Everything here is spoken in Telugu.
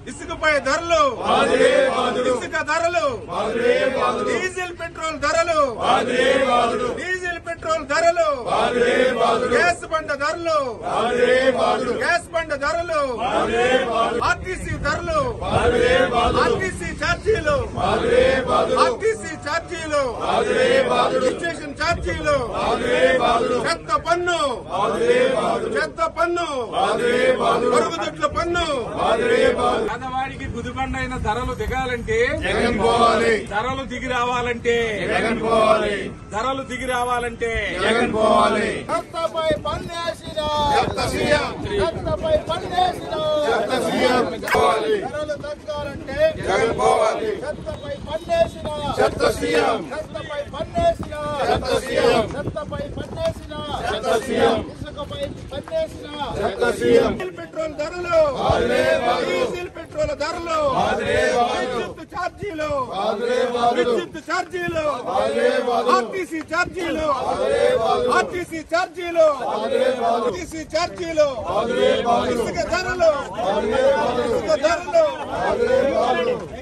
ఇసుకపై ధరలు ఇసుక ధరలు డీజిల్ పెట్రోల్ ధరలు డీజిల్ పెట్రోల్ ధరలు గ్యాస్ బండ ధరలు గ్యాస్ బండ ధరలు ఆర్టీసీ ధరలు ఆర్టీసీ ఛార్జీలు ఆర్టీసీ ఛార్జీలు రిజిస్ట్రేషన్ ఛార్జీలు చెత్త పన్ను చెత్త పన్ను మరుగుదొడ్ల పన్ను పేదవాడికి గుదిబండైన ధరలు దిగాలంటే జగన్ పోవాలి ధరలు దిగి రావాలంటే జగన్ పోవాలి ధరలు దిగి రావాలంటే జగన్ పోవాలి చెత్తపై పన్నేసిన చెత్త సీఎం చెత్తపై పన్నేసిన చెత్త సీఎం పోవాలి ధరలు తగ్గాలంటే జగన్ పోవాలి చెత్తపై పన్నేసిన చెత్త సీఎం చెత్తపై పన్నేసిన చెత్త సీఎం చెత్తపై పన్నేసిన చెత్త సీఎం ఇసుకపై పన్నేసిన చెత్త సీఎం డీజిల్ పెట్రోల్ ధరలు డీజిల్ పెట్రోల్ ధరలు విద్యుత్ ఛార్జీలు విద్యుత్ ఛార్జీలు ఆర్టీసీ ఛార్జీలు ఆర్టీసీ ఛార్జీలు ఆర్టీసీ ఛార్జీలు ఇసుక ధరలు ఇసుక ధరలు